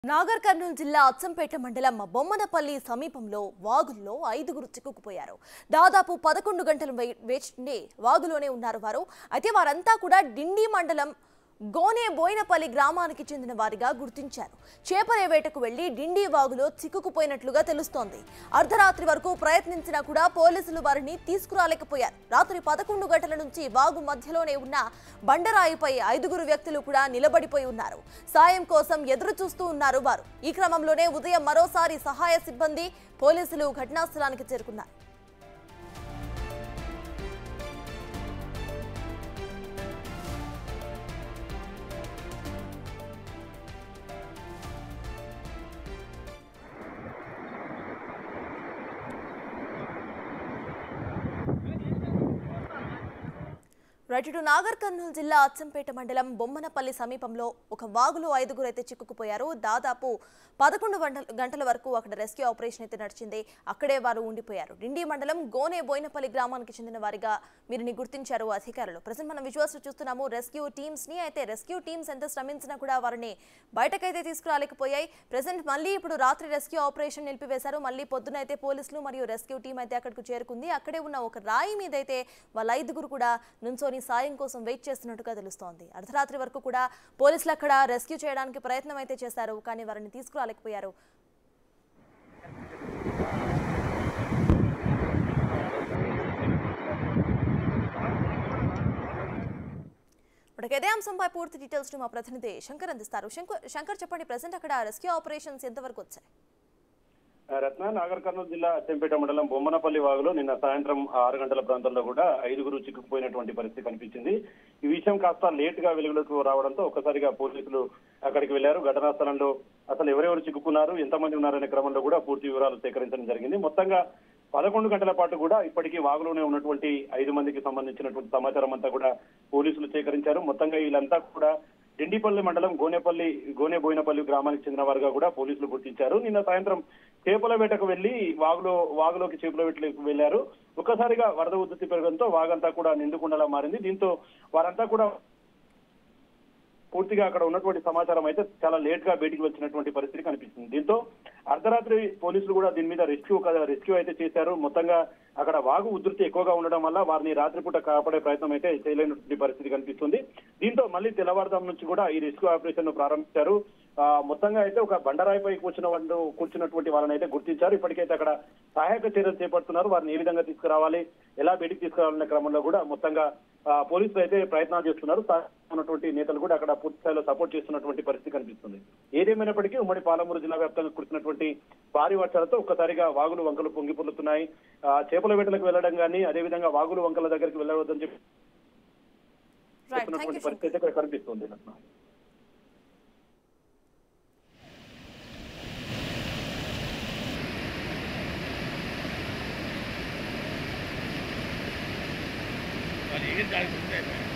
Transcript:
నాగర్ కర్నూలు జిల్లా అచ్చంపేట మండలం బొమ్మనపల్లి సమీపంలో వాగుల్లో ఐదుగురు చిక్కుకుపోయారు దాదాపు పదకొండు గంటలు వే- వేచి వాగులోనే ఉన్నారు వారు అయితే వారంతా కూడా డిండి మండలం గోనే బోయినపల్లి గ్రామానికి చెందిన వారిగా గుర్తించారు చేపల వేటకు వెళ్లి డిండి వాగులో చిక్కుకుపోయినట్లుగా తెలుస్తోంది అర్ధరాత్రి వరకు ప్రయత్నించినా కూడా పోలీసులు వారిని తీసుకురాలేకపోయారు రాత్రి పదకొండు గంటల నుంచి వాగు మధ్యలోనే ఉన్న బండరాయిపై ఐదుగురు వ్యక్తులు కూడా నిలబడిపోయి ఉన్నారు సాయం కోసం ఎదురు చూస్తూ ఉన్నారు వారు ఈ క్రమంలోనే ఉదయం మరోసారి సహాయ సిబ్బంది పోలీసులు ఘటనా స్థలానికి చేరుకున్నారు రైట్ ఇటు నాగర్ కర్నూలు జిల్లా అచ్చంపేట మండలం బొమ్మనపల్లి సమీపంలో ఒక వాగులో ఐదుగురు అయితే చిక్కుకుపోయారు దాదాపు పదకొండు గంటల గంటల వరకు అక్కడ రెస్క్యూ ఆపరేషన్ అయితే నడిచింది అక్కడే వారు ఉండిపోయారు డిండి మండలం గోనే బోయినపల్లి గ్రామానికి చెందిన వారిగా వీరిని గుర్తించారు అధికారులు ప్రజెంట్ మనం విజువల్స్ చూస్తున్నాము రెస్క్యూ టీమ్స్ ని అయితే రెస్క్యూ టీమ్స్ ఎంత శ్రమించినా కూడా వారిని బయటకైతే తీసుకురాలేకపోయాయి ప్రజెంట్ మళ్ళీ ఇప్పుడు రాత్రి రెస్క్యూ ఆపరేషన్ నిలిపివేశారు మళ్ళీ పొద్దున అయితే పోలీసులు మరియు రెస్క్యూ టీం అయితే అక్కడికి చేరుకుంది అక్కడే ఉన్న ఒక రాయి మీద అయితే వాళ్ళ ఐదుగురు కూడా నుంచొని సాయం కోసం వెయిట్ చేస్తున్నట్టుగా తెలుస్తోంది అర్ధరాత్రి వరకు కూడా పోలీసులు అక్కడ రెస్క్యూ చేయడానికి ప్రయత్నం అయితే చేశారు కానీ వారిని తీసుకురాలేకపోయారు ఇప్పటికే ఇదే అంశంపై పూర్తి డీటెయిల్స్ మా ప్రతినిధి శంకర్ అందిస్తారు శంకర్ శంకర్ చెప్పండి ప్రజెంట్ అక్కడ రెస్క్యూ ఆపరేషన్స్ ఎంతవరకు వచ్చాయి రత్న నాగర్ కర్నూలు జిల్లా అచ్చంపేట మండలం బొమ్మనపల్లి వాగులో నిన్న సాయంత్రం ఆరు గంటల ప్రాంతంలో కూడా ఐదుగురు చిక్కుకుపోయినటువంటి పరిస్థితి కనిపించింది ఈ విషయం కాస్త లేట్ గా వెలుగులోకి రావడంతో ఒక్కసారిగా పోలీసులు అక్కడికి వెళ్లారు ఘటనా స్థలంలో అసలు ఎవరెవరు చిక్కుకున్నారు ఎంతమంది ఉన్నారనే క్రమంలో కూడా పూర్తి వివరాలు సేకరించడం జరిగింది మొత్తంగా పదకొండు గంటల పాటు కూడా ఇప్పటికీ వాగులోనే ఉన్నటువంటి ఐదు మందికి సంబంధించినటువంటి సమాచారం అంతా కూడా పోలీసులు సేకరించారు మొత్తంగా వీళ్ళంతా కూడా డిండిపల్లి మండలం గోనేపల్లి గోనే బోయినపల్లి గ్రామానికి చెందిన వారుగా కూడా పోలీసులు గుర్తించారు నిన్న సాయంత్రం చేపల వేటకు వెళ్లి వాగులో వాగులోకి చేపల వేటకు వెళ్లారు ఒక్కసారిగా వరద ఉధృతి పెరగడంతో వాగంతా కూడా నిండుకుండలా మారింది దీంతో వారంతా కూడా పూర్తిగా అక్కడ ఉన్నటువంటి సమాచారం అయితే చాలా లేట్ గా బయటికి వచ్చినటువంటి పరిస్థితి కనిపిస్తుంది దీంతో అర్ధరాత్రి పోలీసులు కూడా దీని మీద రెస్క్యూ రెస్క్యూ అయితే చేశారు మొత్తంగా అక్కడ వాగు ఉధృతి ఎక్కువగా ఉండడం వల్ల వారిని రాత్రిపూట కాపాడే ప్రయత్నం అయితే చేయలేనటువంటి పరిస్థితి కనిపిస్తుంది దీంతో మళ్ళీ తెల్లవారుదాం నుంచి కూడా ఈ రెస్క్యూ ఆపరేషన్ ను ప్రారంభించారు ఆ, మొత్తంగా అయితే ఒక బండరాయిపై కూర్చున్న వాళ్ళు కూర్చున్నటువంటి వాళ్ళని అయితే గుర్తించారు ఇప్పటికైతే అక్కడ సహాయక చర్యలు చేపడుతున్నారు వారిని ఏ విధంగా తీసుకురావాలి ఎలా బయటికి తీసుకురావాలనే క్రమంలో కూడా మొత్తంగా ఆ, పోలీసులు అయితే ప్రయత్నాలు చేస్తున్నారు సహాయం ఉన్నటువంటి నేతలు కూడా అక్కడ పూర్తి స్థాయిలో సపోర్ట్ చేస్తున్నటువంటి పరిస్థితి కనిపిస్తుంది ఏదేమైనప్పటికీ ఉమ్మడి పాలమూరు జిల్లా వ్యాప్తంగా కురిసినటువంటి భారీ వర్షాలతో ఒక్కసారిగా వాగులు వంకలు పొంగి పొర్లుతున్నాయి ఆ, చేపల వేటలకు వెళ్ళడం కానీ అదేవిధంగా వాగులు వంకల దగ్గరికి వెళ్ళవద్దని చెప్పి రైట్ థ్యాంక్ చెప్తున్నటువంటి యూ పరిస్థితి అయితే ఇక్కడ కనిపిస్తుంది రత్న. మరి ఏం జరుగుతుంది